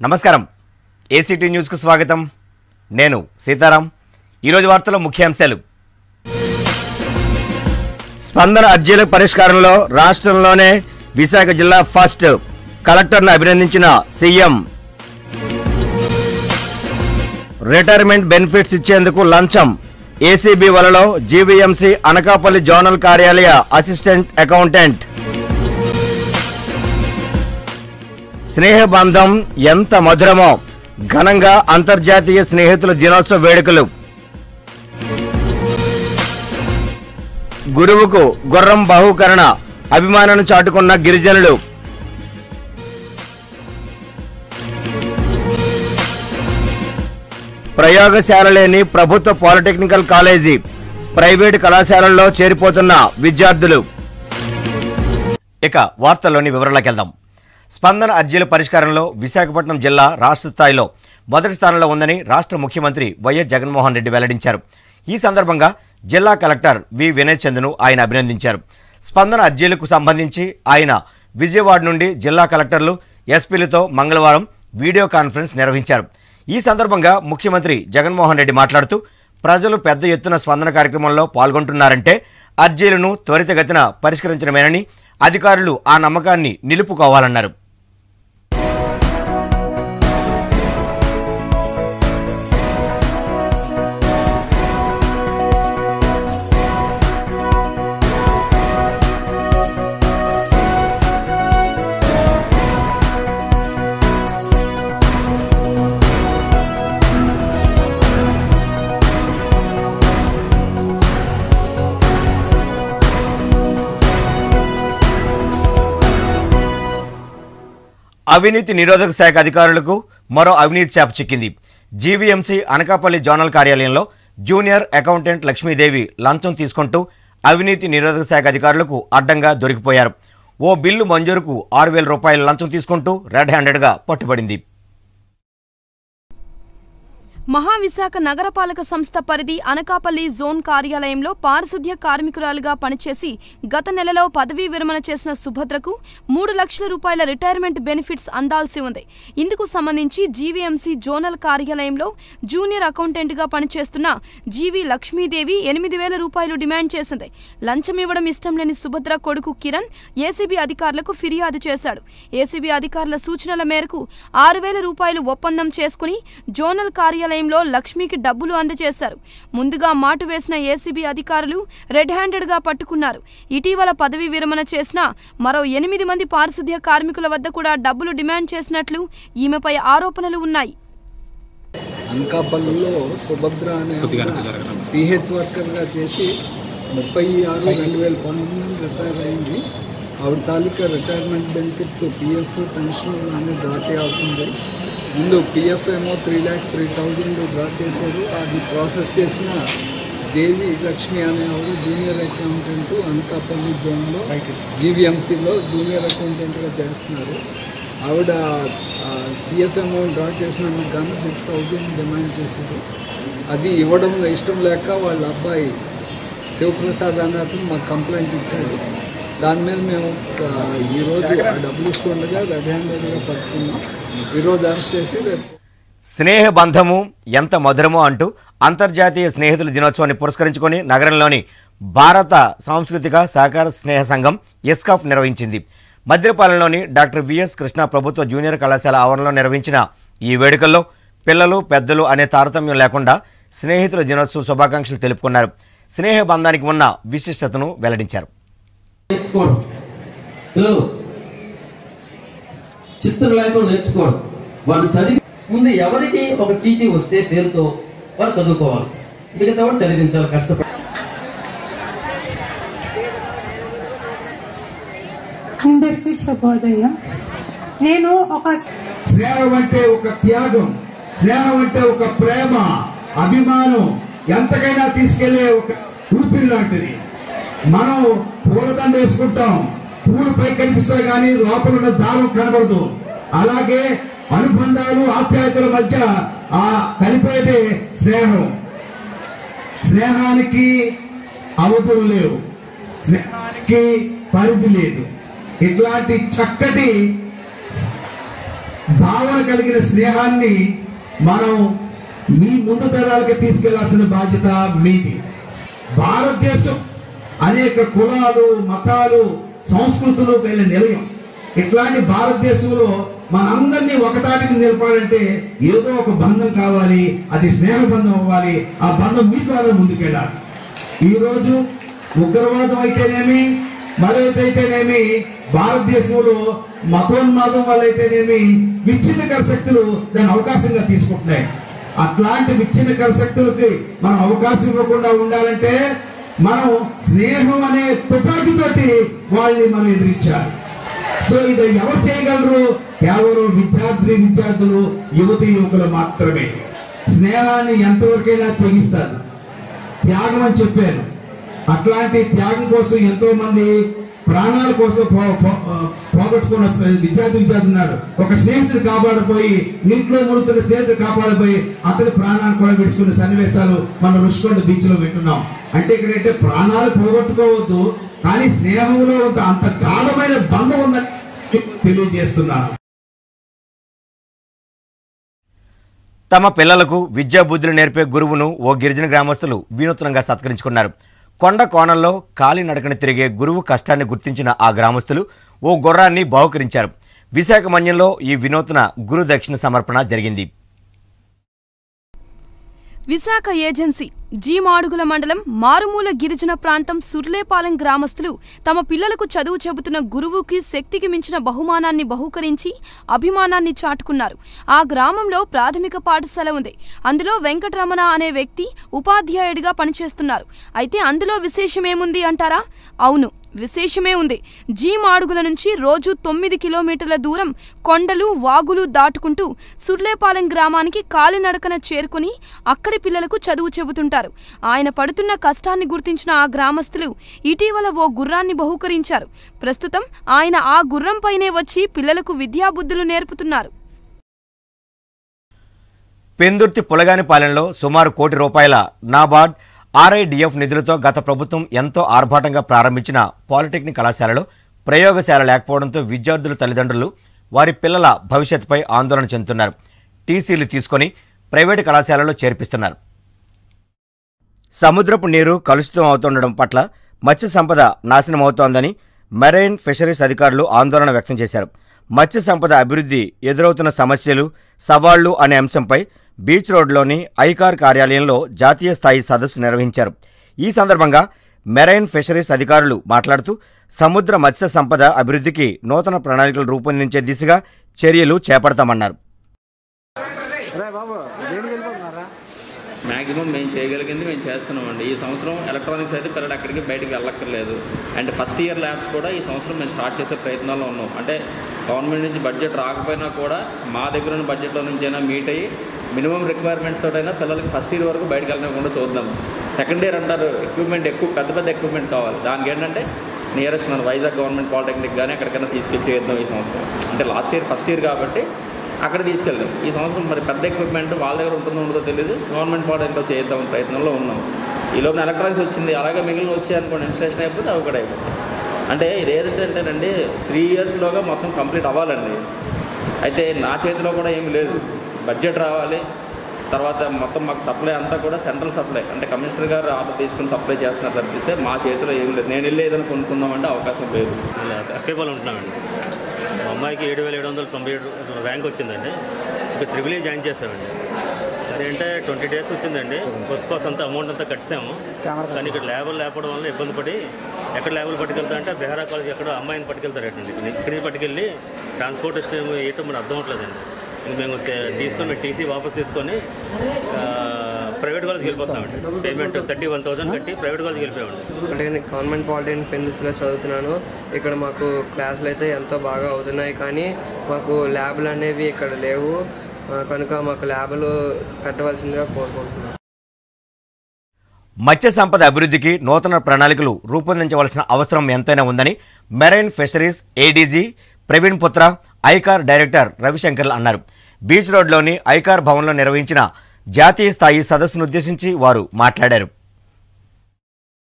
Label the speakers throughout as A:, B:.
A: నమస్కారం ఏసీటీ న్యూస్కు స్వాగతం నేను సీతారాం ఈరోజు వార్తలో ముఖ్యాంశాలు స్పందన అర్జీల పరిష్కారంలో రాష్ట్రంలోనే విశాఖ జిల్లా ఫస్ట్ కలెక్టర్ను అభినందించిన సీఎం రిటైర్మెంట్ బెనిఫిట్స్ ఇచ్చేందుకు లంచం ఏసీబీ వలలో జీవీఎంసీ అనకాపల్లి జోనల్ కార్యాలయ అసిస్టెంట్ అకౌంటెంట్ స్నేహబంధం ఎంత మధురమో ఘనంగా అంతర్జాతీయ స్నేహితుల దినోత్సవ వేడుకలు గురువుకు గుర్రం బహుకరణ అభిమానాన్ని చాటుకున్న గిరిజనులు ప్రయోగశాల లేని ప్రభుత్వ పాలిటెక్నికల్ కాలేజీ ప్రైవేటు కళాశాలల్లో చేరిపోతున్న విద్యార్థులు ఇక వార్తల్లోని వివరాలకు వెళ్దాం స్పందన అర్జీల పరిష్కారంలో విశాఖపట్నం జిల్లా రాష్ట్ర స్థాయిలో మొదటి స్థానంలో ఉందని రాష్ట్ర ముఖ్యమంత్రి వైఎస్ జగన్మోహన్ రెడ్డి వెల్లడించారు ఈ సందర్భంగా జిల్లా కలెక్టర్ వి వినయ్ చంద్ను ఆయన అభినందించారు స్పందన అర్జీలకు సంబంధించి ఆయన విజయవాడ నుండి జిల్లా కలెక్టర్లు ఎస్పీలతో మంగళవారం వీడియో కాన్ఫరెన్స్ నిర్వహించారు ఈ సందర్భంగా ముఖ్యమంత్రి జగన్మోహన్ రెడ్డి మాట్లాడుతూ ప్రజలు పెద్ద ఎత్తున స్పందన కార్యక్రమంలో పాల్గొంటున్నారంటే అర్జీలను త్వరితగతిన పరిష్కరించడమేనని అధికారులు ఆ నమ్మకాన్ని నిలుపుకోవాలన్నారు అవినీతి నిరోధక శాఖ అధికారులకు మరో అవినీతి చేప చిక్కింది జీవీఎంసీ అనకాపల్లి జోనల్ కార్యాలయంలో జూనియర్ అకౌంటెంట్ లక్ష్మీదేవి లంచం తీసుకుంటూ అవినీతి నిరోధక శాఖ అధికారులకు అడ్డంగా దొరికిపోయారు ఓ బిల్లు మంజూరుకు ఆరు వేల రూపాయల లంచం తీసుకుంటూ రెడ్ హ్యాండెడ్గా పట్టుబడింది
B: మహావిశాఖ నగరపాలక సంస్థ పరిధి అనకాపల్లి జోన్ కార్యాలయంలో పారిశుద్ధ్య కార్మికురాలుగా పనిచేసి గత నెలలో పదవీ విరమణ చేసిన సుభద్రకు మూడు లక్షల రూపాయల రిటైర్మెంట్ బెనిఫిట్స్ అందాల్సి ఉంది ఇందుకు సంబంధించి జీవీఎంసీ జోనల్ కార్యాలయంలో జూనియర్ అకౌంటెంట్గా పనిచేస్తున్న జీవి లక్ష్మీదేవి ఎనిమిది వేల రూపాయలు డిమాండ్ చేసింది లంచం ఇవ్వడం ఇష్టం లేని సుభద్ర కొడుకు కిరణ్ ఏసీబీ అధికారులకు ఫిర్యాదు చేశాడు ఏసీబీ అధికారుల సూచనల మేరకు ఆరు వేల రూపాయలు ఒప్పందం చేసుకుని జోనల్ కార్యాలయంలో లక్ష్మికి డబ్బులు అందజేశారు ముందుగా మాటు వేసిన ఏసీబీ అధికారులు రెడ్ హ్యాండెడ్గా పట్టుకున్నారు ఇటీవల పదవి విరమణ చేసిన మరో ఎనిమిది మంది పారిశుద్ధ్య కార్మికుల వద్ద కూడా డబ్బులు డిమాండ్ చేసినట్లు ఈమెపై ఆరోపణలు ఉన్నాయి
C: అంకాపల్లిలో సుభద్ర అనే పిహెచ్ వర్కర్గా చేసి ముప్పై ఆరు రెండు వేల పంతొమ్మిది రిటైర్ అయింది ఆవిడ తాలూకా రిటైర్మెంట్ బెనిఫిట్స్ పిఎఫ్ పెన్షన్ అన్ని డ్రా చేయాల్సి ఉంది ముందు పిఎఫ్ ఏమో three lakhs three thousand draw చేశారు అది ప్రాసెస్ చేసిన దేవి లక్ష్మి అనే ఆవిడ జూనియర్ అకౌంటెంట్ అనకాపల్లి జోన్లో జీవీఎంసీలో జూనియర్ అకౌంటెంట్గా చేస్తున్నారు ఆవిడ పిఎఫ్ అమౌంట్ డ్రా చేసినందుకు గాను సిక్స్ థౌజండ్ డిమాండ్ చేశారు అది ఇవ్వడం ఇష్టం లేక వాళ్ళ అబ్బాయి శివప్రసాద్ అనే అతను మాకు కంప్లైంట్ ఇచ్చాడు దాని మీద మేము ఆ, ఈరోజు ఆ డబ్బులు ఇస్తుండగా రెడ్ హ్యాండెడ్గా పట్టుకున్నాం ఈరోజు అరెస్ట్ చేసి రేపు
A: స్నేహ బంధము ఎంత మధురమో అంటూ అంతర్జాతీయ స్నేహితుల దినోత్సవాన్ని పురస్కరించుకొని నగరంలోని భారత సాంస్కృతిక సహకార స్నేహ సంఘం ఎస్కాఫ్ నిర్వహించింది మద్రపాలెంలోని డాక్టర్ విఎస్ కృష్ణ ప్రభుత్వ జూనియర్ కళాశాల ఆవరణలో నిర్వహించిన ఈ వేడుకల్లో పిల్లలు పెద్దలు అనే తారతమ్యం లేకుండా స్నేహితుల దినోత్సవ శుభాకాంక్షలు తెలుపుకున్నారు స్నేహ బంధానికి ఉన్న విశిష్టతను వెల్లడించారు
D: నేర్చుకోవడం పిల్లలు చిత్రలేఖలు నేర్చుకోవడం వాళ్ళు చదివి ముందు ఎవరికి ఒక చీటీ వస్తే పేరుతో వాళ్ళు చదువుకోవాలి మిగతా వాళ్ళు చదివించాలి కష్టపడి
E: అందరికీ శుభోదయం నేను ఒక
F: స్నేహం అంటే ఒక త్యాగం స్నేహం అంటే ఒక ప్రేమ అభిమానం ఎంతకైనా తీసుకెళ్లే ఒక ఊపిరి లాంటిది మనం పూలదండ వేసుకుంటాం పూలు పై కనిపిస్తాయి కానీ లోపల ఉన్న దారం కనబడదు అలాగే అనుబంధాలు ఆప్యాయతల మధ్య ఆ కలిపేదే స్నేహం స్నేహానికి అవధులు లేవు స్నేహానికి పరిధి లేదు ఇట్లాంటి చక్కటి భావన కలిగిన స్నేహాన్ని మనం మీ ముందు తరాలకి తీసుకెళ్లాల్సిన బాధ్యత మీది భారతదేశం అనేక కులాలు మతాలు సంస్కృతులు వెళ్ళే నిలయం ఇట్లాంటి భారతదేశంలో మనందరినీ ఒకతాటికి నిలపాలంటే ఏదో ఒక బంధం కావాలి అది స్నేహ బంధం అవ్వాలి ఆ బంధం మీ ద్వారా ముందుకెళ్ళాలి ఈరోజు ఉగ్రవాదం అయితేనేమి మరేదైతేనేమి భారతదేశంలో మతోన్మాదం వల్ల అయితేనేమి విచ్ఛిన్నకర శక్తులు దాన్ని అవకాశంగా తీసుకుంటున్నాయి అట్లాంటి విచ్ఛిన్నకర శక్తులకి మనం అవకాశం ఇవ్వకుండా ఉండాలంటే మనం స్నేహం అనే తుపాకీతోటి వాళ్ళని మనం ఎదిరించాలి సో ఇది ఎవరు చేయగలరు కేవలం విద్యార్థి విద్యార్థులు యువతి యువకులు మాత్రమే స్నేహాన్ని ఎంతవరకైనా తెగిస్తారు త్యాగం అని చెప్పాను అట్లాంటి త్యాగం కోసం ఎంతో మంది ప్రాణాల కోసం పో- పో- ఆ, పోగొట్టుకున్న విద్యార్థి విద్యార్థి ఉన్నాడు ఒక స్నేహితుడు కాపాడపోయి ఇంట్లో ముడుతున్న స్నేహితుడు కాపాడపోయి అతని ప్రాణాన్ని కూడా విడుచుకున్న సన్నివేశాలు మనం రుషికొండ బీచ్ లో వింటున్నాం అంటే ఇక్కడ ఏంటంటే ప్రాణాలు పోగొట్టుకోవద్దు కానీ స్నేహంలో అంత అంత గాఢమైన బంధం ఉందని మీకు తెలియజేస్తున్నాను
A: తమ పిల్లలకు విద్యా బుద్ధులు నేర్పే గురువును ఓ గిరిజన గ్రామస్తులు వినూత్నంగా సత్కరించుకున్నారు కొండ కోణంలో కాలినడకన తిరిగే గురువు కష్టాన్ని గుర్తించిన ఆ గ్రామస్తులు ఓ గుర్రాన్ని బహుకరించారు విశాఖ మన్యంలో ఈ వినూత్న గురు దక్షిణ సమర్పణ జరిగింది
B: విశాఖ ఏజెన్సీ జీ మాడుగుల మండలం మారుమూల గిరిజన ప్రాంతం సుర్లేపాలెం గ్రామస్తులు తమ పిల్లలకు చదువు చెబుతున్న గురువుకి శక్తికి మించిన బహుమానాన్ని బహూకరించి అభిమానాన్ని చాటుకున్నారు ఆ గ్రామంలో ప్రాథమిక పాఠశాల ఉంది అందులో వెంకటరమణ అనే వ్యక్తి ఉపాధ్యాయుడిగా పనిచేస్తున్నారు అయితే అందులో విశేషమేముంది అంటారా అవును విశేషమే ఉంది జీ మాడుగుల నుంచి రోజు తొమ్మిది కిలోమీటర్ల దూరం కొండలు వాగులు దాటుకుంటూ సుర్లేపాలెం గ్రామానికి కాలినడకన చేరుకుని అక్కడి పిల్లలకు చదువు చెబుతుంటారు ఆయన పడుతున్న కష్టాన్ని గుర్తించిన ఆ గ్రామస్తులు ఇటీవల ఓ గుర్రాన్ని బహూకరించారు ప్రస్తుతం ఆయన ఆ గుర్రంపైనే వచ్చి పిల్లలకు విద్యాబుద్ధులు నేర్పుతున్నారు
A: పెందుర్తి పులగానిపాలెంలో సుమారు కోటి రూపాయల నాబార్డ్ ఆర్ఐడిఎఫ్ నిధులతో గత ప్రభుత్వం ఎంతో ఆర్భాటంగా ప్రారంభించిన పాలిటెక్నిక్ కళాశాలలో ప్రయోగశాల లేకపోవడంతో విద్యార్థుల తల్లిదండ్రులు వారి పిల్లల భవిష్యత్తుపై ఆందోళన చెందుతున్నారు టీసీలు తీసుకొని ప్రైవేటు కళాశాలలో చేర్పిస్తున్నారు సముద్రపు నీరు కలుషితం అవుతుండడం పట్ల మత్స్య సంపద నాశనమవుతోందని మెరైన్ ఫిషరీస్ అధికారులు ఆందోళన వ్యక్తం చేశారు మత్స్య సంపద అభివృద్ధి ఎదురవుతున్న సమస్యలు సవాళ్లు అనే అంశంపై బీచ్ రోడ్లోని ఐకార్ కార్యాలయంలో జాతీయ స్థాయి సదస్సు నిర్వహించారు ఈ సందర్భంగా మెరైన్ ఫిషరీస్ అధికారులు మాట్లాడుతూ సముద్ర మత్స్య సంపద అభివృద్ధికి నూతన ప్రణాళికలు రూపొందించే దిశగా చర్యలు చేపడతామన్నారు
G: మ్యాక్సిమం మేము చేయగలిగింది మేము చేస్తున్నామండి ఈ సంవత్సరం ఎలక్ట్రానిక్స్ అయితే పిల్లలు ఎక్కడికి బయటికి వెళ్ళక్కర్లేదు అండ్ ఫస్ట్ ఇయర్ ల్యాబ్స్ కూడా ఈ సంవత్సరం మేము స్టార్ట్ చేసే ప్రయత్నాల్లో ఉన్నాం అంటే గవర్నమెంట్ నుంచి బడ్జెట్ రాకపోయినా కూడా మా దగ్గర ఉన్న బడ్జెట్లో నుంచి అయినా మీట్ అయ్యి మినిమం రిక్వైర్మెంట్స్ తోటైనా పిల్లలకి ఫస్ట్ ఇయర్ వరకు బయటకు వెళ్ళకుండా చూద్దాం సెకండ్ ఇయర్ అంటారు ఎక్విప్మెంట్ ఎక్కువ పెద్ద పెద్ద ఎక్విప్మెంట్ కావాలి దానికి ఏంటంటే నియరెస్ట్ మన వైజాగ్ గవర్నమెంట్ పాలిటెక్నిక్ కానీ ఎక్కడికైనా తీసుకెళ్ళి చేద్దాం ఈ సంవత్సరం అంటే లాస్ట్ ఇయర్ ఫస్ట్ ఇయర్ కాబట్టి అక్కడ తీసుకెళ్దాం ఈ సంవత్సరం మరి పెద్ద ఎక్విప్మెంట్ వాళ్ళ దగ్గర ఉంటుందో ఉండదో తెలియదు గవర్నమెంట్ పాలిటెక్నిక్లో చేద్దాం ప్రయత్నంలో ఉన్నాం ఈ లోపల ఎలక్ట్రానిక్స్ వచ్చింది అలాగే మిగిలిన వచ్చాయి అనుకోండి ఇన్స్టలేషన్ అయిపోతే అవి కూడా అయిపోతాయి అంటే ఇది ఏదంటేనండి త్రీ ఇయర్స్లోగా మొత్తం కంప్లీట్ అవ్వాలండి అయితే నా చేతిలో కూడా ఏమీ లేదు బడ్జెట్ రావాలి తర్వాత మొత్తం మాకు సప్లై అంతా కూడా సెంట్రల్ సప్లై అంటే కమిషనర్ గారు ఆర్డర్ తీసుకుని సప్లై చేస్తున్నారు తప్పిస్తే మా చేతిలో ఏం లేదు నేను వెళ్ళి ఏదైనా కొనుక్కుందామంటే అవకాశం లేదు
H: అక్కేపాలు ఉంటున్నామండి మా అమ్మాయికి ఏడు వేల ఏడు వందల తొంభై ఏడు ర్యాంక్ వచ్చిందండి ఇక త్రిబుల్ జాయిన్ చేసామండి అదేంటే ట్వంటీ డేస్ వచ్చిందండి ఫస్ట్ పాస్ అంతా అమౌంట్ అంతా కట్టాము కానీ ఇక్కడ ల్యాబులు లేకపోవడం వల్ల ఇబ్బంది పడి ఎక్కడ ల్యాబులు పట్టుకెళ్తా అంటే బెహరా కాలేజ్ ఎక్కడ అమ్మాయిని పట్టుకెళ్తారండి ఇక్కడి నుంచి పట్టుకెళ్ళి ట్రాన్స్పోర్టేషన్ ఏమో ఏటో మనకు అర్థం అవట్లేదండి ఇంక మేము తే- తీసుకొని మేము టీసీ వాపస్ తీసుకొని ఆ, ప్రైవేట్ కాలేజ్కి వెళ్ళిపోతామండి పేమెంట్ థర్టీ వన్ థౌసండ్ కట్టి ప్రైవేట్ కాలేజ్కి వెళ్ళిపోయామండి
I: అంటే నేను గవర్నమెంట్ పాలిటెక్నిక్ పెందుతులో చదువుతున్నాను ఇక్కడ మాకు క్లాసులు అయితే ఎంతో బాగా అవుతున్నాయి కానీ మాకు ల్యాబ్లు అనేవి ఇక్కడ లేవు ఆ, కనుక మాకు ల్యాబ్లు పెట్టవలసిందిగా కోరుకుంటున్నాను
A: మత్స్య సంపద అభివృద్ధికి నూతన ప్రణాళికలు రూపొందించవలసిన అవసరం ఎంతైనా ఉందని మెరైన్ ఫిషరీస్ ఏడీజీ ప్రవీణ్ పుత్ర ఐకార్ డైరెక్టర్ రవిశంకర్లు అన్నారు బీచ్ రోడ్లోని ఐకార్ భవన్లో నిర్వహించిన జాతీయ స్థాయి సదస్సును ఉద్దేశించి వారు మాట్లాడారు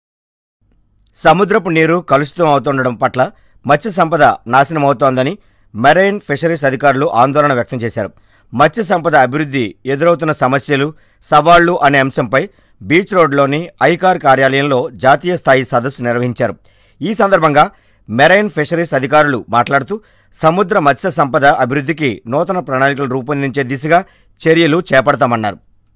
A: సముద్రపు నీరు కలుషితం అవుతుండడం పట్ల మత్స్య సంపద నాశనం అవుతోందని మెరైన్ ఫిషరీస్ అధికారులు ఆందోళన వ్యక్తం చేశారు మత్స్య సంపద అభివృద్ధి ఎదురవుతున్న సమస్యలు సవాళ్లు అనే అంశంపై బీచ్ రోడ్లోని ఐకార్ కార్యాలయంలో జాతీయ స్థాయి సదస్సు నిర్వహించారు ఈ సందర్భంగా మెరైన్ ఫిషరీస్ అధికారులు మాట్లాడుతూ సముద్ర మత్స్య సంపద అభివృద్ధికి నూతన ప్రణాళికలు రూపొందించే దిశగా చర్యలు చేపడతామన్నారు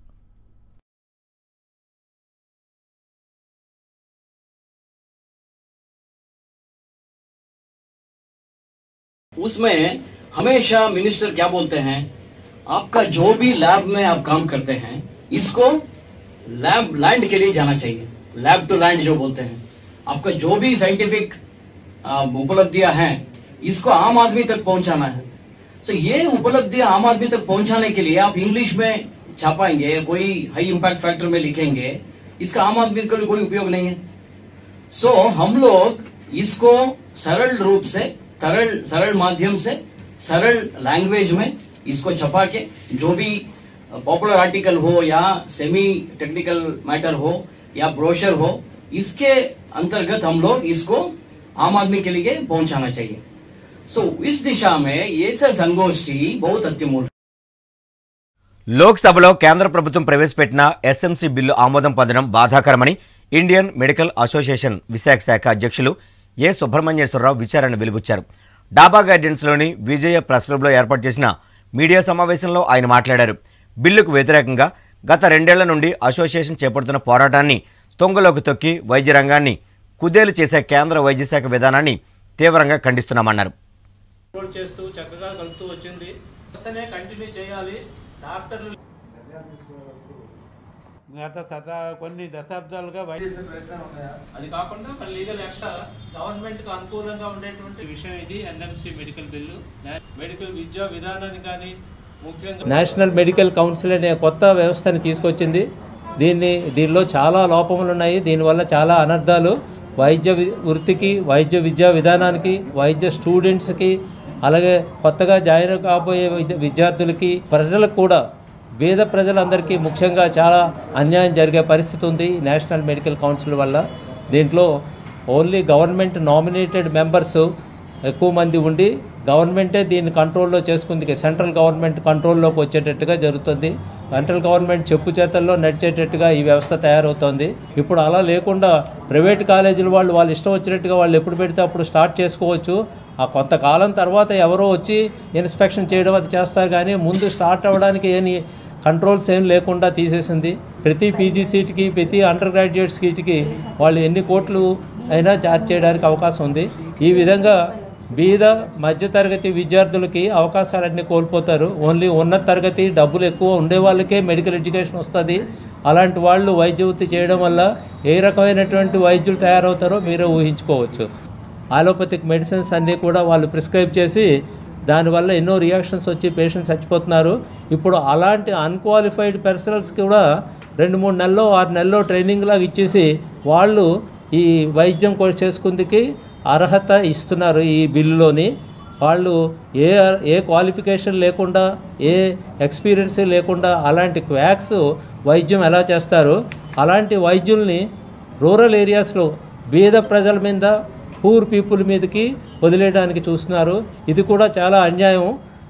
J: उसमें हमेशा मिनिस्टर क्या बोलते हैं आपका जो भी लैब में आप काम करते हैं इसको लैब लैंड के लिए जाना चाहिए लैब टू लैंड जो बोलते हैं आपका जो भी साइंटिफिक उपलब्धियां हैं इसको आम आदमी तक पहुंचाना है तो ये उपलब्धियां आम आदमी तक पहुंचाने के लिए आप इंग्लिश में छापाएंगे या कोई हाई इम्पैक्ट फैक्टर में लिखेंगे इसका आम आदमी के लिए कोई उपयोग नहीं है सो हम लोग इसको सरल रूप से सरल सरल माध्यम से सरल लैंग्वेज में इसको छपा के जो भी पॉपुलर आर्टिकल हो या सेमी टेक्निकल मैटर हो या ब्रोशर हो इसके अंतर्गत हम लोग इसको आम आदमी के लिए पहुंचाना चाहिए सो इस दिशा में ये सब संगोष्ठी बहुत अत्युमूल
A: లోక్సభలో కేంద్ర ప్రభుత్వం ప్రవేశపెట్టిన ఎస్ఎంసీ బిల్లు ఆమోదం పొందడం బాధాకరమని ఇండియన్ మెడికల్ అసోసియేషన్ విశాఖ శాఖ అధ్యక్షులు ఏ సుబ్రహ్మణ్యేశ్వరరావు విచారణ వెలిబుచ్చారు డాబా గార్డెన్స్లోని విజయ ప్రెస్ క్లబ్లో ఏర్పాటు చేసిన మీడియా సమావేశంలో ఆయన మాట్లాడారు బిల్లుకు వ్యతిరేకంగా గత రెండేళ్ల నుండి అసోసియేషన్ చేపడుతున్న పోరాటాన్ని తొంగలోకి తొక్కి వైద్య రంగాన్ని కుదేలు చేసే కేంద్ర వైద్య శాఖ విధానాన్ని తీవ్రంగా ఖండిస్తున్నామన్నారు
K: కంట్రోల్ చేస్తూ చక్కగా కలుపుతూ వచ్చింది వస్తేనే కంటిన్యూ చేయాలి డాక్టర్లు
L: గత శత కొన్ని దశాబ్దాలుగా వైద్య
K: అది కాకుండా మన లీగల్ యాక్షన్ గవర్నమెంట్ కు అనుకూలంగా ఉండేటువంటి విషయం ఇది ఎన్ఎంసి మెడికల్ బిల్లు మెడికల్ విద్యా విధానాన్ని కానీ ముఖ్యంగా
M: నేషనల్ మెడికల్ కౌన్సిల్ అనే కొత్త వ్యవస్థని తీసుకొచ్చింది దీన్ని దీనిలో చాలా లోపములు ఉన్నాయి దీనివల్ల చాలా అనర్థాలు వైద్య వి- వృత్తికి వైద్య విద్యా విధానానికి వైద్య స్టూడెంట్స్కి అలాగే కొత్తగా జాయిన్ కాబోయే విద్య- విద్యార్థులకి ప్రజలకు కూడా పేద ప్రజలందరికీ ముఖ్యంగా చాలా అన్యాయం జరిగే పరిస్థితి ఉంది ఈ నేషనల్ మెడికల్ కౌన్సిల్ వల్ల దీంట్లో ఓన్లీ గవర్నమెంట్ నామినేటెడ్ మెంబర్స్ ఎక్కువ మంది ఉండి గవర్నమెంటే దీన్ని కంట్రోల్లో చేసుకుంది సెంట్రల్ గవర్నమెంట్ కంట్రోల్లోకి వచ్చేటట్టుగా జరుగుతుంది సెంట్రల్ గవర్నమెంట్ చెప్పు చేతల్లో నడిచేటట్టుగా ఈ వ్యవస్థ తయారవుతోంది ఇప్పుడు అలా లేకుండా ప్రైవేట్ కాలేజీల వాళ్ళు వాళ్ళు ఇష్టం వచ్చినట్టుగా వాళ్ళు ఎప్పుడు పెడితే అప్పుడు స్టార్ట్ చేసుకోవచ్చు ఆ కొంతకాలం తర్వాత ఎవరో వచ్చి ఇన్స్పెక్షన్ చేయడం అది చేస్తారు కానీ ముందు స్టార్ట్ అవ్వడానికి ఏమి కంట్రోల్స్ ఏం లేకుండా తీసేసింది ప్రతి పీజీ సీట్కి ప్రతి అండర్ గ్రాడ్యుయేట్ సీట్కి వాళ్ళు ఎన్ని కోట్లు అయినా చార్జ్ చేయడానికి అవకాశం ఉంది ఈ విధంగా బీద మధ్యతరగతి విద్యార్థులకి అవకాశాలన్నీ కోల్పోతారు ఓన్లీ ఉన్నత తరగతి డబ్బులు ఎక్కువ ఉండే వాళ్ళకే మెడికల్ ఎడ్యుకేషన్ వస్తుంది అలాంటి వాళ్ళు వైద్య వృత్తి చేయడం వల్ల ఏ రకమైనటువంటి వైద్యులు తయారవుతారో మీరే ఊహించుకోవచ్చు ఆలోపతిక్ మెడిసిన్స్ అన్నీ కూడా వాళ్ళు ప్రిస్క్రైబ్ చేసి దానివల్ల ఎన్నో రియాక్షన్స్ వచ్చి పేషెంట్స్ చచ్చిపోతున్నారు ఇప్పుడు అలాంటి అన్క్వాలిఫైడ్ పర్సనల్స్ కూడా రెండు మూడు నెలల్లో ఆరు నెలల్లో ట్రైనింగ్ లాగా ఇచ్చేసి వాళ్ళు ఈ వైద్యం కూడా చేసుకుందికి అర్హత ఇస్తున్నారు ఈ బిల్లులోని వాళ్ళు ఏ ఏ క్వాలిఫికేషన్ లేకుండా ఏ ఎక్స్పీరియన్స్ లేకుండా అలాంటి క్వాక్స్ వైద్యం ఎలా చేస్తారు అలాంటి వైద్యుల్ని రూరల్ ఏరియాస్లో బీద ప్రజల మీద పూర్ పీపుల్ మీదకి వదిలేయడానికి చూస్తున్నారు ఇది కూడా చాలా అన్యాయం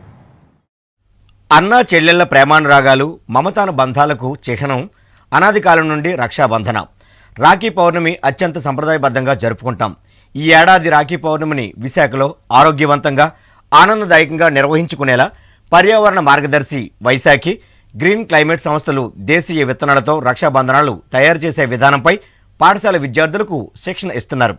A: అన్నా చెల్లెళ్ల ప్రేమానురాగాలు మమతాను బంధాలకు చిహ్నం అనాది కాలం నుండి రక్షాబంధన రాఖీ పౌర్ణమి అత్యంత సంప్రదాయబద్ధంగా జరుపుకుంటాం ఈ ఏడాది రాఖీ పౌర్ణమిని విశాఖలో ఆరోగ్యవంతంగా ఆనందదాయకంగా నిర్వహించుకునేలా పర్యావరణ మార్గదర్శి వైశాఖి గ్రీన్ క్లైమేట్ సంస్థలు దేశీయ విత్తనాలతో రక్షాబంధనాలు తయారు చేసే విధానంపై పాఠశాల విద్యార్థులకు శిక్షణ ఇస్తున్నారు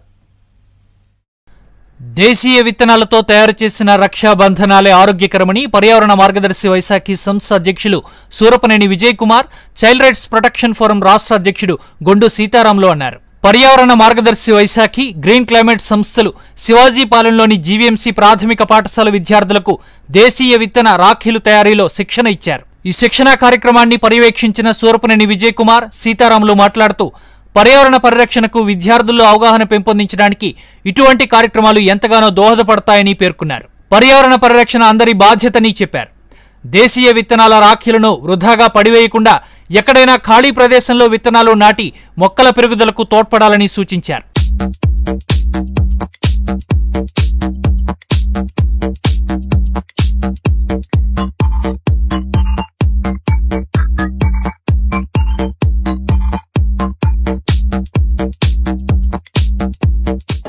N: దేశీయ విత్తనాలతో తయారు చేసిన రక్షాబంధనాలే ఆరోగ్యకరమని పర్యావరణ మార్గదర్శి వైశాఖి సంస్థ అధ్యక్షులు Surapaneni Vijay Kumar child rights protection forum రాష్ట్ర అధ్యక్షుడు గొండు సీతారాంలు అన్నారు పర్యావరణ మార్గదర్శి వైశాఖి గ్రీన్ క్లైమేట్ సంస్థలు శివాజీపాలెంలోని జీవీఎంసీ ప్రాథమిక పాఠశాల విద్యార్థులకు దేశీయ విత్తన రాఖీలు తయారీలో శిక్షణ ఇచ్చారు ఈ శిక్షణా కార్యక్రమాన్ని పర్యవేక్షించిన సూరపనేని విజయ్ కుమార్ సీతారాములు మాట్లాడుతూ పర్యావరణ పరిరక్షణకు విద్యార్థుల్లో అవగాహన పెంపొందించడానికి ఇటువంటి కార్యక్రమాలు ఎంతగానో దోహదపడతాయని పేర్కొన్నారు పర్యావరణ పరిరక్షణ అందరి బాధ్యతని చెప్పారు దేశీయ విత్తనాల రాఖీలను వృధాగా పడివేయకుండా ఎక్కడైనా ఖాళీ ప్రదేశంలో విత్తనాలు నాటి మొక్కల పెరుగుదలకు తోడ్పడాలని సూచించారు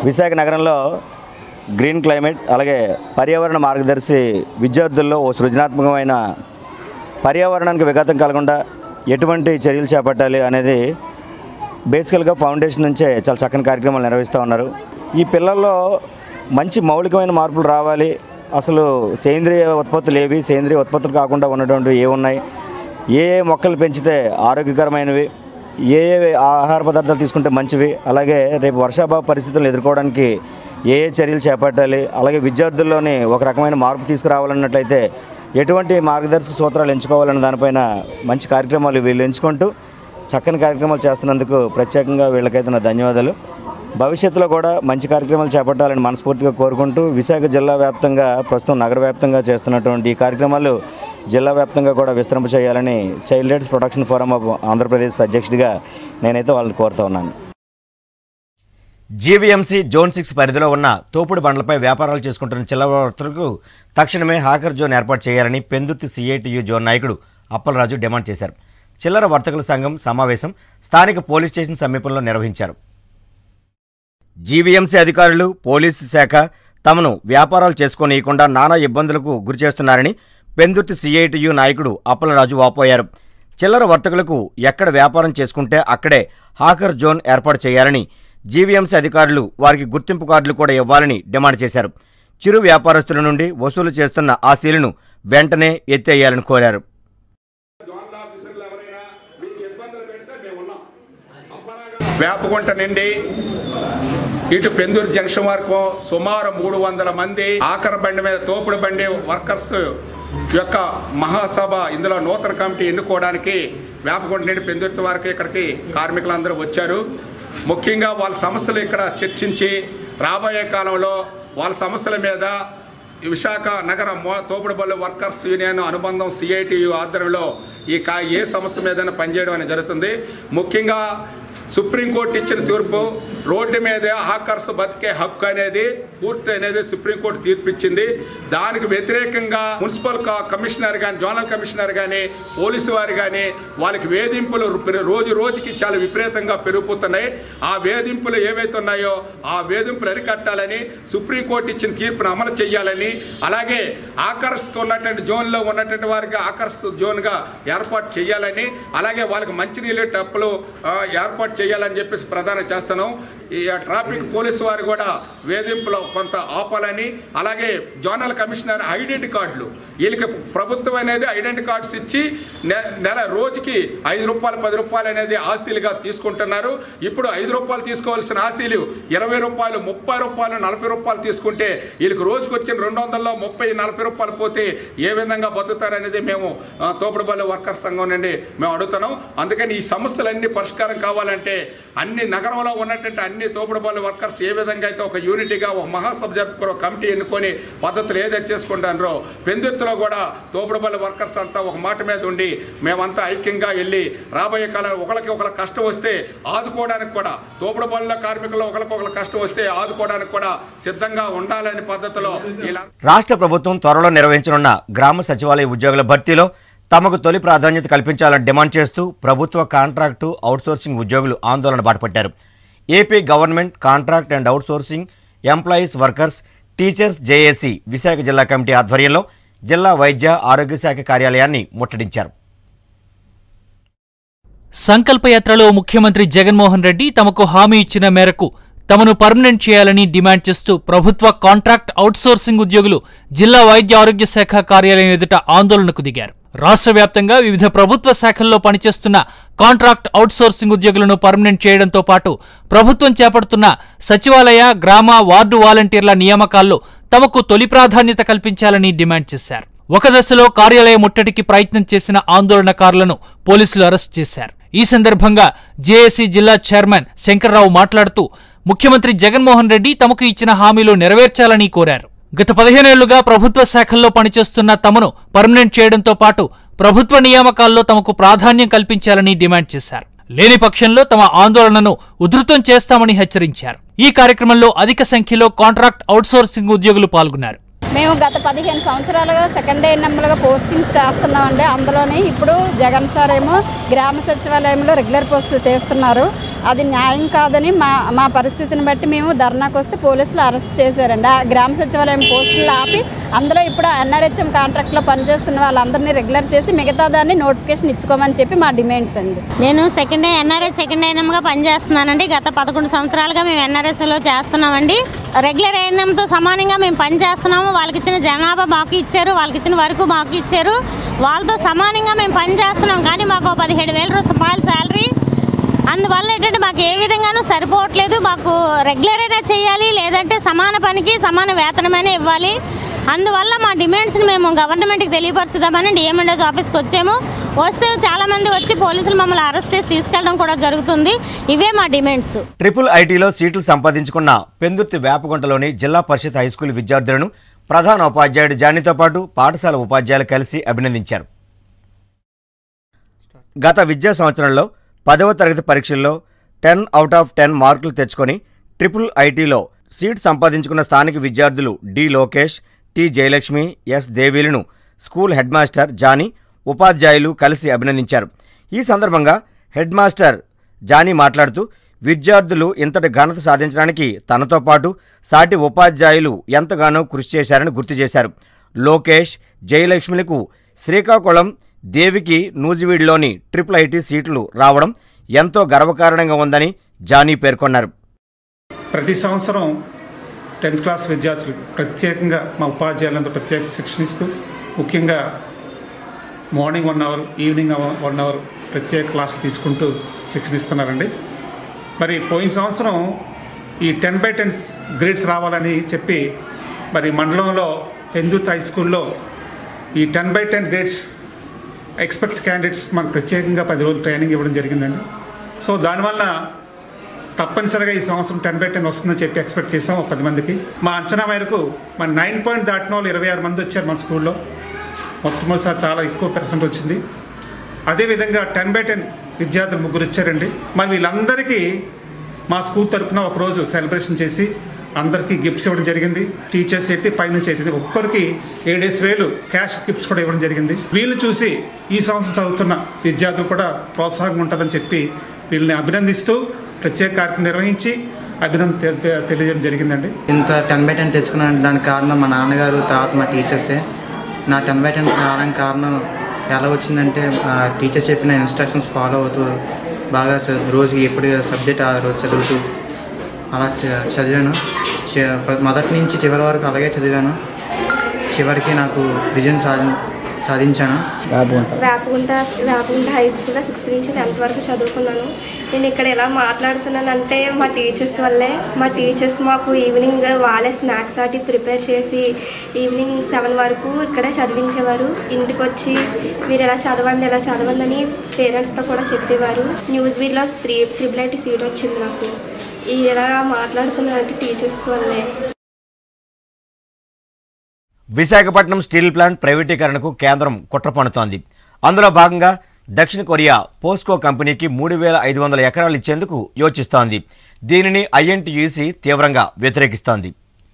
A: విశాఖ నగరంలో గ్రీన్ క్లైమేట్ అలాగే పర్యావరణ మార్గదర్శి విద్యార్థుల్లో ఓ సృజనాత్మకమైన పర్యావరణానికి విఘాతం కలగకుండా ఎటువంటి చర్యలు చేపట్టాలి అనేది బేసికల్గా ఫౌండేషన్ నుంచే చాలా చక్కని కార్యక్రమాలు నిర్వహిస్తూ ఉన్నారు ఈ పిల్లల్లో మంచి మౌలికమైన మార్పులు రావాలి అసలు సేంద్రియ ఉత్పత్తులు ఏవి సేంద్రియ ఉత్పత్తులు కాకుండా ఉన్నటువంటి ఏ ఉన్నాయి ఏ ఏ మొక్కలు పెంచితే ఆరోగ్యకరమైనవి ఏ ఏ ఆహార పదార్థాలు తీసుకుంటే మంచివి అలాగే రేపు వర్షాభావ పరిస్థితులను ఎదుర్కోవడానికి ఏ ఏ చర్యలు చేపట్టాలి అలాగే విద్యార్థుల్లోని ఒక రకమైన మార్పు తీసుకురావాలన్నట్లయితే ఎటువంటి మార్గదర్శక సూత్రాలు ఎంచుకోవాలన్న దానిపైన మంచి కార్యక్రమాలు వీళ్ళు ఎంచుకుంటూ చక్కని కార్యక్రమాలు చేస్తున్నందుకు ప్రత్యేకంగా వీళ్ళకైతే నా ధన్యవాదాలు భవిష్యత్తులో కూడా మంచి కార్యక్రమాలు చేపట్టాలని మనస్ఫూర్తిగా కోరుకుంటూ విశాఖ జిల్లా వ్యాప్తంగా ప్రస్తుతం నగర వ్యాప్తంగా చేస్తున్నటువంటి ఈ కార్యక్రమాలు జిల్లా వ్యాప్తంగా కూడా విస్తరింప చేయాలని child rights protection forum of Andhra Pradesh అధ్యక్షుడిగా నేనైతే వాళ్ళని కోరుతూ ఉన్నాను జీవీఎంసీ జోన్ సిక్స్ పరిధిలో ఉన్న తోపుడు బండ్లపై వ్యాపారాలు చేసుకుంటున్న చిల్లవర్తలకు తక్షణమే హాకర్ జోన్ ఏర్పాటు చేయాలని పెందుర్తి సిఐటియు జోన్ నాయకుడు అప్పలరాజు డిమాండ్ చేశారు చిల్లర వర్తకుల సంఘం సమావేశం స్థానిక పోలీస్ స్టేషన్ సమీపంలో నిర్వహించారు జీవీఎంసీ అధికారులు పోలీసు శాఖ తమను వ్యాపారాలు చేసుకోనీయకుండా నానా ఇబ్బందులకు గురిచేస్తున్నారని పెందుర్తి సిఐటియు నాయకుడు అప్పలరాజు వాపోయారు చిల్లర వర్తకులకు ఎక్కడ వ్యాపారం చేసుకుంటే అక్కడే హాకర్ జోన్ ఏర్పాటు చేయాలని జీవీఎంసీ అధికారులు వారికి గుర్తింపు కార్డులు కూడా ఇవ్వాలని డిమాండ్ చేశారు చిరు వ్యాపారస్తుల నుండి వసూలు చేస్తున్న ఆ సీలును వెంటనే ఎత్తేయాలని కోరారు
O: వేపగుంట నుండి ఇటు పెందూరు జంక్షన్ వరకు సుమారు మూడు వందల మంది ఆఖరి బండి మీద తోపుడు బండి వర్కర్స్ యొక్క మహాసభ ఇందులో నూతన కమిటీ ఎన్నుకోవడానికి వేపగుంట నుండి పెందుర్తి వరకు ఇక్కడికి కార్మికులందరూ వచ్చారు ముఖ్యంగా వాళ్ళ సమస్యలు ఇక్కడ చర్చించి రాబోయే కాలంలో వాళ్ళ సమస్యల మీద ఈ విశాఖ నగర మో- తోపుడుబళ్ళు వర్కర్స్ యూనియన్ అనుబంధం సిఐటియు ఆధ్వర్యంలో ఈ కా ఏ సమస్య మీదైనా పనిచేయడం అనేది జరుగుతుంది ముఖ్యంగా సుప్రీంకోర్టు ఇచ్చిన తీర్పు రోడ్డు మీద హాకర్స్ బతికే హక్కు అనేది పూర్తి అనేది సుప్రీంకోర్టు తీర్పు ఇచ్చింది దానికి వ్యతిరేకంగా మున్సిపల్ క- కమిషనర్ కానీ జోనల్ కమిషనర్ కానీ పోలీసు వారు కానీ వాళ్ళకి వేధింపులు పెరు- రోజు రోజుకి చాలా విపరీతంగా పెరిగిపోతున్నాయి ఆ వేధింపులు ఏవైతే ఉన్నాయో ఆ వేధింపులు అరికట్టాలని సుప్రీంకోర్టు ఇచ్చిన తీర్పును అమలు చేయాలని అలాగే ఆకర్స్ ఉన్నటువంటి జోన్లో ఉన్నటువంటి వారికి ఆకర్స్ జోన్గా ఏర్పాటు చేయాలని అలాగే వాళ్ళకి మంచినీళ్ళ టప్పులు ఆ, ఏర్పాటు చేయాలని చెప్పేసి ప్రధానం చేస్తున్నాం ఈ ట్రాఫిక్ పోలీసు వారు కూడా వేధింపులో కొంత ఆపాలని అలాగే జోనల్ కమిషనర్ ఐడెంటి కార్డులు వీళ్ళకి ప్రభుత్వం అనేది ఐడెంటి కార్డ్స్ ఇచ్చి నె- నెల రోజుకి ఐదు రూపాయలు పది రూపాయలు అనేది ఆశీలుగా తీసుకుంటున్నారు ఇప్పుడు ఐదు రూపాయలు తీసుకోవాల్సిన ఆశీలు ఇరవై రూపాయలు ముప్పై రూపాయలు నలభై రూపాయలు తీసుకుంటే వీళ్ళకి రోజుకి వచ్చిన రెండు వందల్లో ముప్పై నలభై రూపాయలు పోతే ఏ విధంగా బతుకుతారనేది మేము ఆ, తోపుడుబల్లి వర్కర్స్ సంఘం నుండి మేము అడుగుతున్నాం అందుకని ఈ సమస్యలన్నీ పరిష్కారం కావాలంటే అన్ని నగరంలో ఉన్నటువంటి అన్ని తోపుడుబల్లి వర్కర్స్ ఏ విధంగా అయితే ఒక యూనిటీగా ఒక మహాసభ జరుపుకుని ఒక కమిటీ ఎన్నుకొని పద్ధతులు ఏదైతే చేసుకుంటారో పెందుర్తిలో కూడా తోపుడుబల్లి వర్కర్స్ అంతా ఒక మాట మీద ఉండి మేమంతా ఐక్యంగా వెళ్ళి రాబోయే కాలంలో ఒకరికి ఒకరి కష్టం వస్తే ఆదుకోవడానికి కూడా తోపుడు పనుల కార్మికులు ఒకరికొకరు కష్టం వస్తే ఆదుకోవడానికి కూడా సిద్ధంగా ఉండాలనే పద్ధతిలో ఇలా
A: రాష్ట్ర ప్రభుత్వం త్వరలో నిర్వహించనున్న గ్రామ సచివాలయ ఉద్యోగుల భర్తీలో తమకు తొలి ప్రాధాన్యత కల్పించాలని డిమాండ్ చేస్తూ ప్రభుత్వ కాంట్రాక్టు అవుట్సోర్సింగ్ ఉద్యోగులు ఆందోళన బాటపట్టారు AP government contract and outsourcing employees workers teachers JAC Visakha జిల్లా కమిటీ ఆధ్వర్యంలో జిల్లా వైద్య ఆరోగ్య శాఖ కార్యాలయాన్ని ముట్టడించారు
N: సంకల్పయాత్రలో ముఖ్యమంత్రి జగన్మోహన్ రెడ్డి తమకు హామీ ఇచ్చిన మేరకు తమను పర్మనెంట్ చేయాలని డిమాండ్ చేస్తూ ప్రభుత్వ కాంట్రాక్ట్ అవుట్సోర్సింగ్ ఉద్యోగులు జిల్లా వైద్య ఆరోగ్య శాఖ కార్యాలయం ఎదుట ఆందోళనకు దిగారు రాష్ట్ర వ్యాప్తంగా వివిధ ప్రభుత్వ శాఖల్లో పనిచేస్తున్న కాంట్రాక్ట్ అవుట్సోర్సింగ్ ఉద్యోగులను పర్మనెంట్ చేయడంతో పాటు ప్రభుత్వం చేపడుతున్న సచివాలయ గ్రామ వార్డు వాలంటీర్ల నియామకాల్లో తమకు తొలి ప్రాధాన్యత కల్పించాలని డిమాండ్ చేశారు ఒక దశలో కార్యాలయ ముట్టడికి ప్రయత్నం చేసిన ఆందోళనకారులను పోలీసులు అరెస్ట్ చేశారు ఈ సందర్భంగా జేఏసీ జిల్లా చైర్మన్ శంకర్రావు మాట్లాడుతూ ముఖ్యమంత్రి జగన్మోహన్ రెడ్డి తమకు ఇచ్చిన హామీలు నెరవేర్చాలని కోరారు గత పదిహేనేళ్లుగా ప్రభుత్వ శాఖల్లో పనిచేస్తున్న తమను పర్మనెంట్ చేయడంతో పాటు ప్రభుత్వ నియామకాల్లో తమకు ప్రాధాన్యం కల్పించాలని డిమాండ్ చేశారు లేని పక్షంలో తమ ఆందోళనను ఉధృతం చేస్తామని హెచ్చరించారు ఈ కార్యక్రమంలో అధిక సంఖ్యలో కాంట్రాక్ట్ అవుట్సోర్సింగ్ ఉద్యోగులు పాల్గొన్నారు
P: మేము గత పదిహేను సంవత్సరాలుగా సెకండ్ ఎన్ఎంలుగా పోస్టింగ్స్ చేస్తున్నామండి అందులోని ఇప్పుడు జగన్ సార్ ఏమో గ్రామ సచివాలయంలో రెగ్యులర్ పోస్టులు తీస్తున్నారు అది న్యాయం కాదని మా మా పరిస్థితిని బట్టి మేము ధర్నాకు వస్తే పోలీసులు అరెస్ట్ చేశారండి ఆ గ్రామ సచివాలయం పోస్టులు ఆపి అందులో ఇప్పుడు ఎన్ఆర్హెచ్ఎం కాంట్రాక్ట్లో పనిచేస్తున్న వాళ్ళందరినీ రెగ్యులర్ చేసి మిగతా దాన్ని నోటిఫికేషన్ ఇచ్చుకోమని చెప్పి మా డిమాండ్స్ అండి
Q: నేను సెకండ్ ఎన్ఆర్ఎస్ సెకండ్ ఐఎన్ఎంగా పనిచేస్తున్నానండి గత పదకొండు సంవత్సరాలుగా మేము ఎన్ఆర్ఎస్లో చేస్తున్నామండి రెగ్యులర్ ఐఎన్ఎంతో సమానంగా మేము పని చేస్తున్నాము వాళ్ళకి ఇచ్చిన జనాభా మాకు ఇచ్చారు వాళ్ళకి ఇచ్చిన వరకు మాకు ఇచ్చారు వాళ్ళతో సమానంగా మేము పని చేస్తున్నాం కానీ మాకు పదిహేడు వేల రూపాయల శాలరీ అందువల్ల ఏంటంటే మాకు ఏ విధంగానూ సరిపోవట్లేదు మాకు రెగ్యులర్ అయినా చేయాలి లేదంటే సమాన పనికి సమాన వేతనమైనా ఇవ్వాలి అందువల్ల మా డిమాండ్స్ని మేము గవర్నమెంట్కి తెలియపరుచుదామని డిఎంఎండెస్ ఆఫీస్కి వచ్చాము వస్తే చాలామంది వచ్చి పోలీసులు మమ్మల్ని అరెస్ట్ చేసి తీసుకెళ్ళడం కూడా జరుగుతుంది ఇవే మా డిమాండ్స్
A: ట్రిపుల్ ఐటీలో సీట్లు సంపాదించుకున్న పెందుర్తి వేపగుంటలోని జిల్లా పరిషత్ హైస్కూల్ విద్యార్థులను ప్రధాన ఉపాధ్యాయుడు జానీతో పాటు పాఠశాల ఉపాధ్యాయులు కలిసి అభినందించారు గత విద్యా సంవత్సరంలో పదవ తరగతి పరీక్షల్లో టెన్ అవుట్ ఆఫ్ టెన్ మార్కులు తెచ్చుకొని ట్రిపుల్ ఐటీలో సీట్ సంపాదించుకున్న స్థానిక విద్యార్థులు D Lokesh T Jayalakshmi S దేవీలను స్కూల్ హెడ్ మాస్టర్ జానీ ఉపాధ్యాయులు కలిసి అభినందించారు ఈ సందర్భంగా హెడ్ మాస్టర్ జానీ మాట్లాడుతూ విద్యార్థులు ఇంతటి ఘనత సాధించడానికి తనతో పాటు సాటి ఉపాధ్యాయులు ఎంతగానో కృషి చేశారని గుర్తు చేశారు లోకేష్ జయలక్ష్మిలకు శ్రీకాకుళం దేవికి నూజివీడ్లోని ట్రిపుల్ ఐటీ సీట్లు రావడం ఎంతో గర్వకారణంగా ఉందని జానీ పేర్కొన్నారు
R: ప్రతి సంవత్సరం టెన్త్ క్లాస్ విద్యార్థులు ప్రత్యేకంగా మా ఉపాధ్యాయులంతా ప్రత్యేక శిక్షణ ఇస్తూ ముఖ్యంగా morning one hour evening one hour ప్రత్యేక క్లాస్ తీసుకుంటూ శిక్షణ ఇస్తున్నారండి మరి పోయిన సంవత్సరం ఈ టెన్ బై టెన్ గ్రేడ్స్ రావాలని చెప్పి మరి మండలంలో పెందుత్ హై స్కూల్లో ఈ ten by ten grades expert candidates మనకు ప్రత్యేకంగా పది రోజులు ట్రైనింగ్ ఇవ్వడం జరిగిందండి సో దానివల్ల తప్పనిసరిగా ఈ సంవత్సరం టెన్ బై టెన్ వస్తుందని చెప్పి ఎక్స్పెక్ట్ చేసాం ఒక పది మందికి మా అంచనా మేరకు మన నైన్ పాయింట్ దాటిన వాళ్ళు ఇరవై ఆరు మంది వచ్చారు మన స్కూల్లో మొట్టమొదటిసారి చాలా ఎక్కువ పర్సెంట్ వచ్చింది అదేవిధంగా టెన్ బై టెన్ విద్యార్థులు ముగ్గురు వచ్చారండి మరి వీళ్ళందరికీ మా స్కూల్ తరపున ఒకరోజు సెలబ్రేషన్ చేసి అందరికీ గిఫ్ట్స్ ఇవ్వడం జరిగింది టీచర్స్ అయితే పైనుంచి అయితే ఒక్కొక్కరికి ఏడేసి వేలు క్యాష్ గిఫ్ట్స్ కూడా ఇవ్వడం జరిగింది వీళ్ళు చూసి ఈ సంవత్సరం చదువుతున్న విద్యార్థులు కూడా ప్రోత్సాహంగా ఉంటుందని చెప్పి వీళ్ళని అభినందిస్తూ ప్రత్యేక కార్యక్రమం నిర్వహించి అభినందన తె- తె- తెలియజేయడం జరిగిందండి
S: ఇంత టెన్ బై టెన్ తెచ్చుకున్నాను దానికి కారణం మా నాన్నగారు తర్వాత మా టీచర్సే నా టెన్ బై టెన్ రావడానికి కారణం ఎలా వచ్చిందంటే టీచర్స్ చెప్పిన ఇన్స్ట్రక్షన్స్ ఫాలో అవుతూ బాగా చ- రోజుకి ఎప్పుడు సబ్జెక్ట్ ఆ రోజు చదువుతూ అలా చ- చదివాను చ- మొదటి నుంచి చివరి వరకు అలాగే చదివాను చివరికి నాకు విజయం సాధి సాధించాను
T: వేపగుంట వేపగుంట హై స్కూల్లో సిక్స్త్ నుంచి టెన్త్ వరకు చదువుకున్నాను నేను ఇక్కడ ఎలా మాట్లాడుతున్నాను అంటే మా టీచర్స్ వల్లే మా టీచర్స్ మాకు ఈవినింగ్ వాళ్ళే స్నాక్స్ అటు ప్రిపేర్ చేసి ఈవినింగ్ సెవెన్ వరకు ఇక్కడే చదివించేవారు ఇంటికి వచ్చి మీరు ఎలా చదవండి ఎలా చదవండి అని పేరెంట్స్తో కూడా చెప్పేవారు న్యూస్ వీడ్లో త్రీ త్రిబుల్ ఐటీ సీట్ వచ్చింది నాకు ఈ ఎలా మాట్లాడుతున్నానంటే టీచర్స్ వల్లే
A: విశాఖపట్నం స్టీల్ ప్లాంట్ ప్రైవేటీకరణకు కేంద్రం కుట్ర పన్నుతోంది అందులో భాగంగా దక్షిణ కొరియా పోస్కో కంపెనీకి మూడు వేల ఐదు వందల ఎకరాలు ఇచ్చేందుకు యోచిస్తోంది దీనిని ఐఎన్టీయూసీ తీవ్రంగా వ్యతిరేకిస్తోంది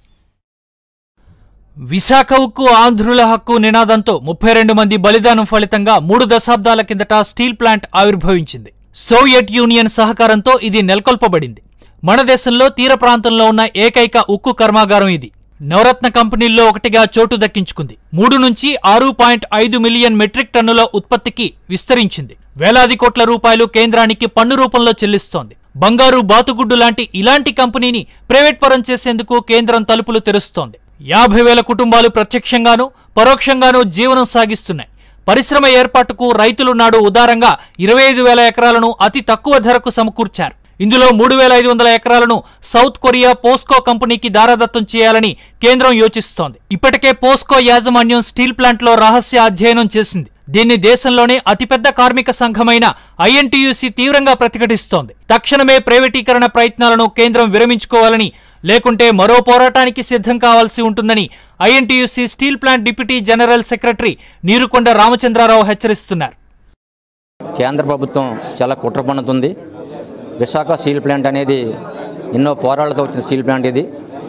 N: విశాఖ ఉక్కు ఆంధ్రుల హక్కు నినాదంతో ముప్పై రెండు మంది బలిదానం ఫలితంగా మూడు దశాబ్దాల కిందట స్టీల్ ప్లాంట్ ఆవిర్భవించింది సోవియట్ యూనియన్ సహకారంతో ఇది నెలకొల్పబడింది మన దేశంలో తీర ప్రాంతంలో ఉన్న ఏకైక ఉక్కు కర్మాగారం ఇది నవరత్న కంపెనీల్లో ఒకటిగా చోటు దక్కించుకుంది మూడు నుంచి ఆరు పాయింట్ ఐదు మిలియన్ మెట్రిక్ టన్నుల ఉత్పత్తికి విస్తరించింది వేలాది కోట్ల రూపాయలు కేంద్రానికి పన్ను రూపంలో చెల్లిస్తోంది బంగారు బాతుగుడ్డు లాంటి ఇలాంటి కంపెనీని ప్రైవేట్ పరం చేసేందుకు కేంద్రం తలుపులు తెరుస్తోంది యాభై వేల కుటుంబాలు ప్రత్యక్షంగానూ పరోక్షంగానూ జీవనం సాగిస్తున్నాయి పరిశ్రమ ఏర్పాటుకు రైతులు నాడు ఉదారంగా ఇరవై ఐదు వేల ఎకరాలను అతి తక్కువ ధరకు సమకూర్చారు ఇందులో మూడు వేల ఐదు వందల ఎకరాలను సౌత్ కొరియా పోస్కో కంపెనీకి దారాదత్తం చేయాలని కేంద్రం యోచిస్తోంది ఇప్పటికే పోస్కో యాజమాన్యం స్టీల్ ప్లాంట్లో రహస్య అధ్యయనం చేసింది దీన్ని దేశంలోనే అతిపెద్ద కార్మిక సంఘమైన ఐఎన్టీయూసీ తీవ్రంగా ప్రతిఘటిస్తోంది తక్షణమే ప్రైవేటీకరణ ప్రయత్నాలను కేంద్రం విరమించుకోవాలని లేకుంటే మరో పోరాటానికి సిద్ధం కావాల్సి ఉంటుందని INTUC steel plant deputy general secretary Neerukonda Ramachandra Rao హెచ్చరిస్తున్నారు
U: కేంద్ర ప్రభుత్వం చాలా కుట్ర పన్నుతుంది విశాఖ స్టీల్ ప్లాంట్ అనేది ఎన్నో పోరాళ్ళతో వచ్చిన స్టీల్ ప్లాంట్ ఇది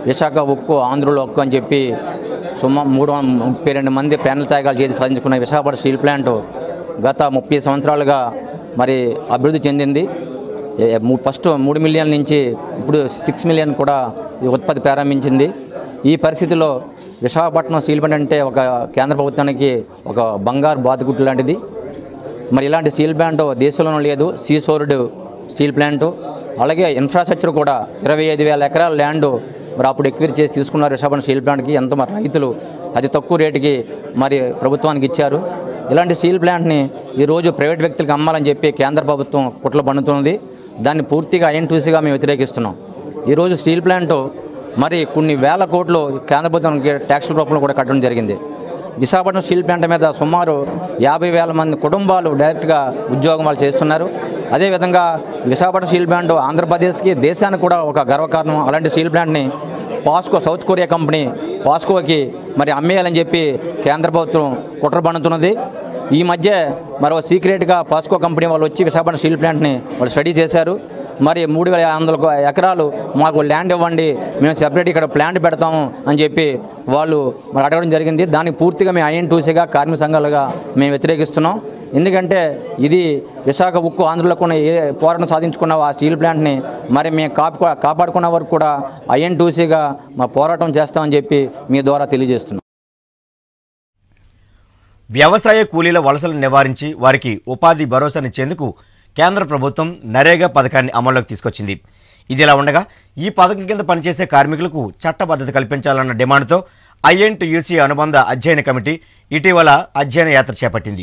U: విశాఖ ఉక్కు ఆంధ్రుల ఉక్కు అని చెప్పి సుమారు మూడు వం- ముప్పై రెండు మంది ప్యానల్ త్యాగాలు చేసి సాధించుకున్న విశాఖపట్నం స్టీల్ ప్లాంట్ గత ముప్పై సంవత్సరాలుగా మరి అభివృద్ధి చెందింది ఏ- ము- ఫస్ట్ మూడు మిలియన్ నుంచి ఇప్పుడు సిక్స్ మిలియన్ కూడా ఈ ఉత్పత్తి ప్రారంభించింది ఈ పరిస్థితిలో విశాఖపట్నం స్టీల్ ప్లాంట్ అంటే ఒక కేంద్ర ప్రభుత్వానికి ఒక బంగారు బాతుగుట్టు లాంటిది మరి ఇలాంటి స్టీల్ ప్లాంట్ దేశంలోనూ లేదు సీసోర్డ్ స్టీల్ ప్లాంట్ అలాగే ఇన్ఫ్రాస్ట్రక్చర్ కూడా ఇరవై ఐదు వేల ఎకరాల ల్యాండ్ మరి అప్పుడు ఎక్విర్ చేసి తీసుకున్నారు విశాఖపట్నం స్టీల్ ప్లాంట్కి ఎంత మరి రైతులు అతి తక్కువ రేటుకి మరి ప్రభుత్వానికి ఇచ్చారు ఇలాంటి స్టీల్ ప్లాంట్ని ఈరోజు ప్రైవేట్ వ్యక్తులకు అమ్మాలని చెప్పి కేంద్ర ప్రభుత్వం కుట్ల పన్నుతున్నది దాన్ని పూర్తిగా ఐఎన్టీసీగా మేము వ్యతిరేకిస్తున్నాం ఈరోజు స్టీల్ ప్లాంట్ మరి కొన్ని వేల కోట్లు కేంద్ర ప్రభుత్వానికి ట్యాక్స్ రూపంలో కూడా కట్టడం జరిగింది విశాఖపట్నం స్టీల్ ప్లాంట్ మీద సుమారు యాభై వేల మంది కుటుంబాలు డైరెక్ట్గా ఉద్యోగం వాళ్ళు చేస్తున్నారు అదేవిధంగా విశాఖపట్నం స్టీల్ ప్లాంట్ ఆంధ్రప్రదేశ్కి దేశానికి కూడా ఒక గర్వకారణం అలాంటి స్టీల్ ప్లాంట్ని పాస్కో సౌత్ కొరియా కంపెనీ పాస్కోకి మరి అమ్మేయాలని చెప్పి కేంద్ర ప్రభుత్వం కుట్ర పన్నుతున్నది ఈ మధ్య మరో సీక్రెట్గా పాస్కో కంపెనీ వాళ్ళు వచ్చి విశాఖపట్నం స్టీల్ ప్లాంట్ని వాళ్ళు స్టడీ చేశారు మరి మూడు వేల వందల ఎకరాలు మాకు ల్యాండ్ ఇవ్వండి మేము సెపరేట్ ఇక్కడ ప్లాంట్ పెడతాము అని చెప్పి వాళ్ళు మరి అడగడం జరిగింది దానికి పూర్తిగా మేము ఐఎన్టీసీగా కార్మిక సంఘాలుగా మేము వ్యతిరేకిస్తున్నాం ఎందుకంటే ఇది విశాఖ ఉక్కు ఆంధ్రలో ఉన్న ఏ పోరాటం సాధించుకున్న ఆ స్టీల్ ప్లాంట్ని మరి మేము కాపు కాపాడుకున్న వరకు కూడా ఐఎన్టీసీగా మా పోరాటం చేస్తామని చెప్పి మీ ద్వారా తెలియజేస్తున్నాం
A: వ్యవసాయ కూలీల వలసలను నివారించి వారికి ఉపాధి భరోసానిచ్చేందుకు కేంద్ర ప్రభుత్వం నరేగా పథకాన్ని అమల్లోకి తీసుకొచ్చింది ఇదిలా ఉండగా ఈ పథకం కింద పనిచేసే కార్మికులకు చట్టబద్ధత కల్పించాలన్న డిమాండ్తో ఐఎన్టీయూసీ అనుబంధ అధ్యయన కమిటీ ఇటీవల అధ్యయన యాత్ర చేపట్టింది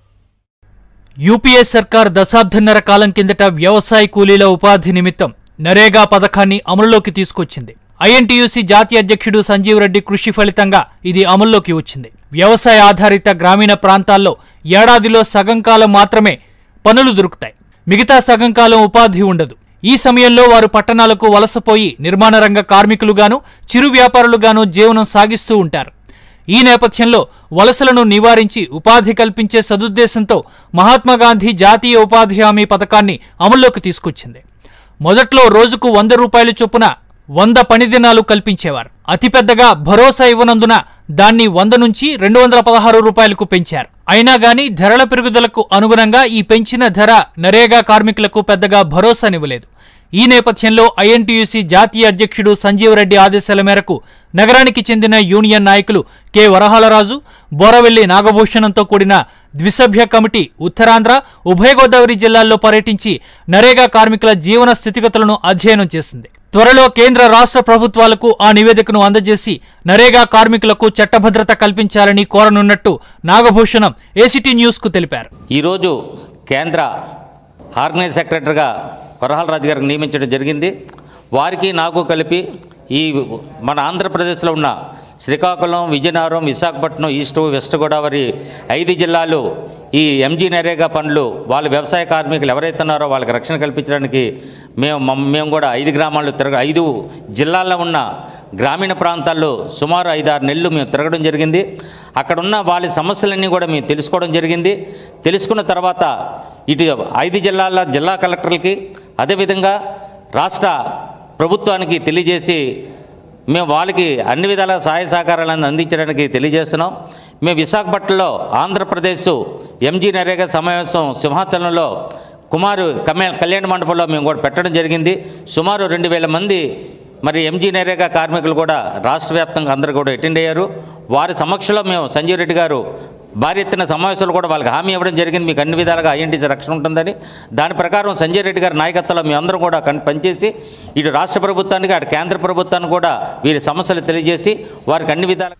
N: యూపీఏ సర్కార్ దశాబ్దన్నర కాలం కిందట వ్యవసాయ కూలీల ఉపాధి నిమిత్తం నరేగా పథకాన్ని అమలులోకి తీసుకొచ్చింది ఐఎన్టీయూసీ జాతీయ అధ్యక్షుడు సంజీవ్ రెడ్డి కృషి ఫలితంగా ఇది అమల్లోకి వచ్చింది వ్యవసాయ ఆధారిత గ్రామీణ ప్రాంతాల్లో ఏడాదిలో సగం కాలం మాత్రమే పనులు దొరుకుతాయి మిగతా సగం కాలం ఉపాధి ఉండదు ఈ సమయంలో వారు పట్టణాలకు వలసపోయి నిర్మాణ రంగ కార్మికులుగాను చిరు వ్యాపారులుగాను జీవనం సాగిస్తూ ఉంటారు ఈ నేపథ్యంలో వలసలను నివారించి ఉపాధి కల్పించే సదుద్దేశంతో మహాత్మాగాంధీ జాతీయ ఉపాధి హామీ పథకాన్ని అమల్లోకి తీసుకొచ్చింది మొదట్లో రోజుకు వంద రూపాయల చొప్పున వంద పని దినాలు కల్పించేవారు అతిపెద్దగా భరోసా ఇవ్వనందున దాన్ని వంద నుంచి రెండు వందల పదహారు రూపాయలకు పెంచారు అయినా గాని ధరల పెరుగుదలకు అనుగుణంగా ఈ పెంచిన ధర నరేగా కార్మికులకు పెద్దగా భరోసానివ్వలేదు ఈ నేపథ్యంలో ఐఎన్టీయూసీ జాతీయ అధ్యక్షుడు సంజీవ్ రెడ్డి ఆదేశాల మేరకు నగరానికి చెందిన యూనియన్ నాయకులు కె వరహాలరాజు బోరవెల్లి నాగభూషణంతో కూడిన ద్విసభ్య కమిటీ ఉత్తరాంధ్ర ఉభయ గోదావరి జిల్లాల్లో పర్యటించి నరేగా కార్మికుల జీవన స్థితిగతులను అధ్యయనం చేసింది త్వరలో కేంద్ర రాష్ట్ర ప్రభుత్వాలకు ఆ నివేదికను అందజేసి నరేగా కార్మికులకు చట్టభద్రత కల్పించాలని కోరనున్నట్టు నాగభూషణం ఏసీటీ న్యూస్ కు తెలిపారు
C: ఈరోజు కేంద్ర ఆర్గనైజ్ సెక్రటరీగా వరహాలరాజు గారికి నియమించడం జరిగింది వారికి నాకు కలిపి ఈ మన ఆంధ్రప్రదేశ్లో ఉన్న శ్రీకాకుళం విజయనగరం విశాఖపట్నం ఈస్ట్ వెస్ట్ గోదావరి ఐదు జిల్లాలు ఈ ఎంజీ నరేగా పనులు వాళ్ళ వ్యవసాయ కార్మికులు ఎవరైతే ఉన్నారో వాళ్ళకి రక్షణ కల్పించడానికి మేము మమ్- మేము కూడా ఐదు గ్రామాల్లో తిరగ ఐదు జిల్లాల్లో ఉన్న గ్రామీణ ప్రాంతాల్లో సుమారు ఐదారు నెలలు మేము తిరగడం జరిగింది అక్కడ ఉన్న వాళ్ళ సమస్యలన్నీ కూడా మేము తెలుసుకోవడం జరిగింది తెలుసుకున్న తర్వాత ఇటు ఐదు జిల్లాల జిల్లా కలెక్టర్లకి అదేవిధంగా రాష్ట్ర ప్రభుత్వానికి తెలియజేసి మేము వాళ్ళకి అన్ని విధాల సహాయ సహకారాలను అందించడానికి తెలియజేస్తున్నాం మేము విశాఖపట్నంలో ఆంధ్రప్రదేశ్ ఎంజీ నరేగా సమావేశం సింహాచలంలో కుమారు కమ్యా కళ్యాణ మండపంలో మేము కూడా పెట్టడం జరిగింది సుమారు రెండు వేల మంది మరి ఎంజీ నరేగా కార్మికులు కూడా రాష్ట్ర వ్యాప్తంగా అందరూ కూడా అటెండ్ అయ్యారు వారి సమక్షంలో మేము సంజీవ్ రెడ్డి గారు భారీ ఎత్తున సమావేశాలు కూడా వాళ్ళకి హామీ ఇవ్వడం జరిగింది మీకు అన్ని విధాలుగా ఐఎన్టీసీ రక్షణ ఉంటుందని దాని ప్రకారం సంజయ్ రెడ్డి గారి నాయకత్వంలో మేము అందరం కూడా కన్ పనిచేసి ఇటు రాష్ట్ర ప్రభుత్వానికి అటు కేంద్ర ప్రభుత్వానికి కూడా వీరి సమస్యలు తెలియజేసి వారికి అన్ని విధాలుగా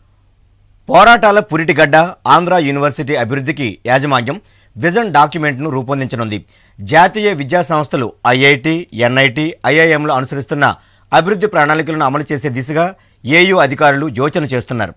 A: పోరాటాల పురిటిగడ్డ ఆంధ్ర యూనివర్సిటీ అభివృద్ధికి యాజమాన్యం విజన్ డాక్యుమెంట్ను రూపొందించనుంది జాతీయ విద్యా సంస్థలు ఐఐటి ఎన్ఐటి ఐఐఎంలు అనుసరిస్తున్న అభివృద్ధి ప్రణాళికలను అమలు చేసే దిశగా ఏయూ అధికారులు యోచన చేస్తున్నారు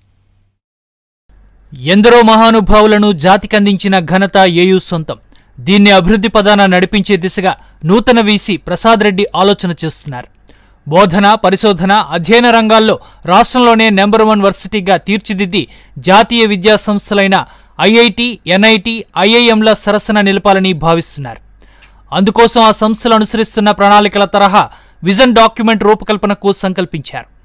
N: ఎందరో మహానుభావులను జాతికందించిన ఘనత ఏయూ సొంతం దీన్ని అభివృద్ధి పదాన నడిపించే దిశగా నూతన వీసీ ప్రసాద్ రెడ్డి ఆలోచన చేస్తున్నారు బోధన పరిశోధన అధ్యయన రంగాల్లో రాష్ట్రంలోనే నెంబర్ వన్ వర్సిటీగా తీర్చిదిద్ది జాతీయ విద్యా సంస్థలైన ఐఐటి ఎన్ఐటి ఐఐఎంల సరసన నిలపాలని భావిస్తున్నారు అందుకోసం ఆ సంస్థలు అనుసరిస్తున్న ప్రణాళికల తరహా విజన్ డాక్యుమెంట్ రూపకల్పనకు సంకల్పించారు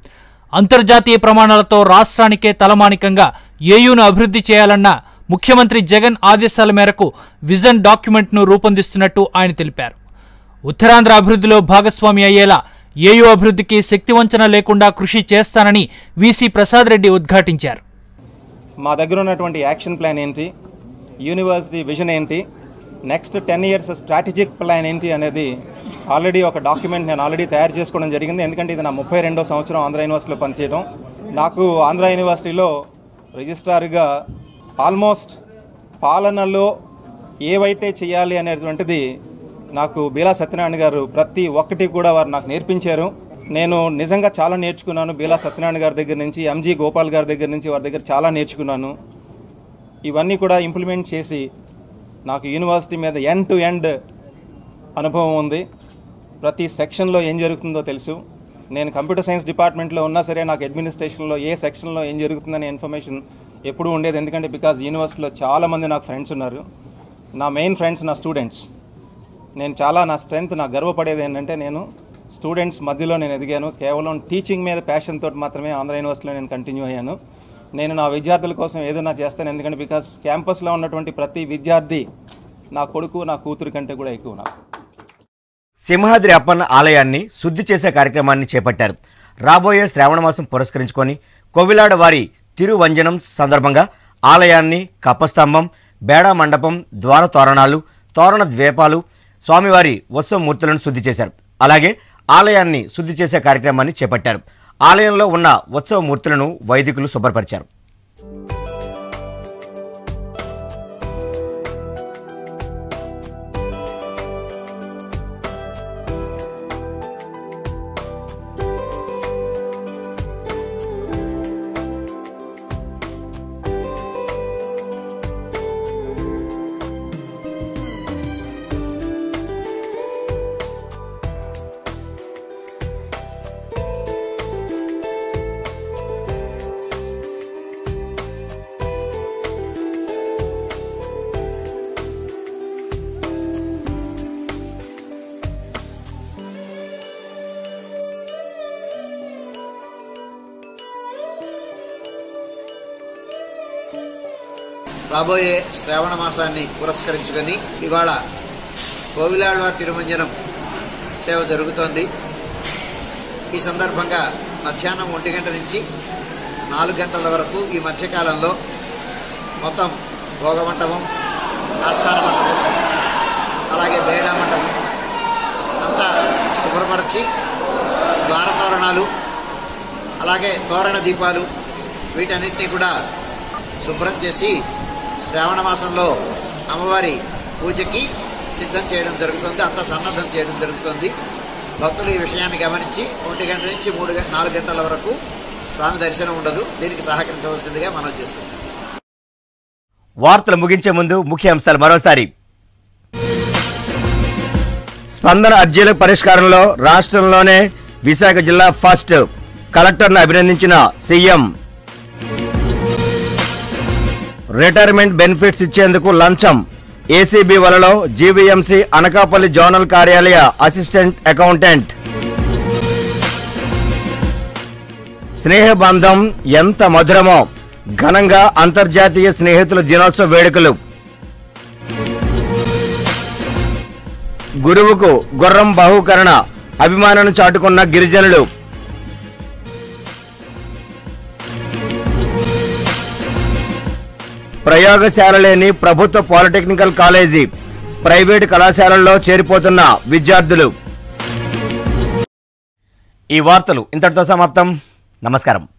N: అంతర్జాతీయ ప్రమాణాలతో రాష్ట్రానికే తలమానికంగా ఏయూను అభివృద్ధి చేయాలన్న ముఖ్యమంత్రి జగన్ ఆదేశాల మేరకు విజన్ డాక్యుమెంట్ను రూపొందిస్తున్నట్టు ఆయన తెలిపారు ఉత్తరాంధ్ర అభివృద్ధిలో భాగస్వామి అయ్యేలా ఏయూ అభివృద్ధికి శక్తివంచన లేకుండా కృషి చేస్తానని వీసీ ప్రసాద్ రెడ్డి ఉద్ఘాటించారు
D: మా దగ్గర ఉన్నటువంటి యాక్షన్ ప్లాన్ ఏంటి యూనివర్సిటీ విజన్ ఏంటి next ten years strategic plan ఏంటి అనేది ఆల్రెడీ ఒక డాక్యుమెంట్ నేను ఆల్రెడీ తయారు చేసుకోవడం జరిగింది ఎందుకంటే ఇది నా ముప్పై రెండో సంవత్సరం ఆంధ్ర యూనివర్సిటీలో పనిచేయడం నాకు ఆంధ్ర యూనివర్సిటీలో రిజిస్ట్రార్గా ఆల్మోస్ట్ పాలనలో ఏవైతే చేయాలి అనేటువంటిది నాకు బీలా సత్యనారాయణ గారు ప్రతి ఒక్కటి కూడా వారు నాకు నేర్పించారు నేను నిజంగా చాలా నేర్చుకున్నాను బీలా సత్యనారాయణ గారి దగ్గర నుంచి ఎంజీ గోపాల్ గారి దగ్గర నుంచి వారి దగ్గర చాలా నేర్చుకున్నాను ఇవన్నీ కూడా ఇంప్లిమెంట్ చేసి నాకు యూనివర్సిటీ మీద ఎండ్ టు ఎండ్ అనుభవం ఉంది ప్రతి సెక్షన్లో ఏం జరుగుతుందో తెలుసు నేను కంప్యూటర్ సైన్స్ డిపార్ట్మెంట్లో ఉన్నా సరే నాకు అడ్మినిస్ట్రేషన్లో ఏ సెక్షన్లో ఏం జరుగుతుందనే ఇన్ఫర్మేషన్ ఎప్పుడూ ఉండేది ఎందుకంటే బికాజ్ యూనివర్సిటీలో చాలామంది నాకు ఫ్రెండ్స్ ఉన్నారు నా మెయిన్ ఫ్రెండ్స్ నా స్టూడెంట్స్ నేను చాలా నా స్ట్రెంగ్త్ నాకు గర్వపడేది ఏంటంటే నేను స్టూడెంట్స్ మధ్యలో నేను ఎదిగాను కేవలం టీచింగ్ మీద ప్యాషన్ తోటి మాత్రమే ఆంధ్ర యూనివర్సిటీలో నేను కంటిన్యూ అయ్యాను నేను నా విద్యార్థుల కోసం ఏదైనా చేస్తాను ఎందుకంటే బికాస్ క్యాంపస్లో ఉన్నటువంటి ప్రతి విద్యార్థి నా కొడుకు నా కూతురు కంటే కూడా ఎక్కువ నాకు
A: సింహాద్రి అప్పన్న ఆలయాన్ని శుద్ధి చేసే కార్యక్రమాన్ని చేపట్టారు రాబోయే శ్రావణమాసం పురస్కరించుకొని కోవిలాడ వారి తిరువంజనం సందర్భంగా ఆలయాన్ని కప్పస్తంభం బేడా మండపం ద్వార తోరణాలు తోరణ ద్వీపాలు స్వామివారి ఉత్సవ మూర్తులను శుద్ధి చేశారు అలాగే ఆలయాన్ని శుద్ధి చేసే కార్యక్రమాన్ని చేపట్టారు ఆలయంలో ఉన్న ఉత్సవ మూర్తులను వైదికులు శుభ్రపరిచారు
V: రాబోయే శ్రావణ మాసాన్ని పురస్కరించుకొని ఇవాళ కోవిలాళ్వార్ తిరుమంజనం సేవ జరుగుతోంది ఈ సందర్భంగా మధ్యాహ్నం ఒంటి గంట నుంచి నాలుగు గంటల వరకు ఈ మధ్యకాలంలో మొత్తం భోగమంటపం ఆస్థాన మంటపం అలాగే బేడా మంటపం అంతా శుభ్రపరిచి ద్వారతోరణాలు అలాగే తోరణ దీపాలు వీటన్నిటినీ కూడా శుభ్రం చేసి శ్రావణ మాసంలో అమ్మవారి పూజకి సిద్ధం చేయడం జరుగుతుంది అంతా సన్నద్ధం చేయడం జరుగుతుంది భక్తులు ఈ విషయాన్ని గమనించి ఒంటి గంట నుంచి మూడు గంట నాలుగు గంటల వరకు స్వామి దర్శనం ఉండదు దీనికి సహకరించవలసిందిగా మనం చేసుకుంటాం
A: వార్తలు ముగించే ముందు ముఖ్య అంశాలు మరోసారి స్పందన అర్జీల పరిష్కారంలో రాష్ట్రంలోనే విశాఖ జిల్లా ఫస్ట్ కలెక్టర్ను అభినందించిన సీఎం రిటైర్మెంట్ బెనిఫిట్స్ ఇచ్చేందుకు లంచం ఏసీబీ వలలో జీవీఎంసీ అనకాపల్లి జోనల్ కార్యాలయ అసిస్టెంట్ అకౌంటెంట్ స్నేహబంధం ఎంత మధురమో ఘనంగా అంతర్జాతీయ స్నేహితుల దినోత్సవ వేడుకలు గురువుకు గుర్రం బహుకరణ అభిమానాన్ని చాటుకున్న గిరిజనులు ప్రయోగశాల లేని ప్రభుత్వ పాలిటెక్నికల్ కాలేజీ ప్రైవేటు కళాశాలల్లో చేరిపోతున్న విద్యార్థులు ఈ వార్తలు ఇంతటితో సమాప్తం నమస్కారం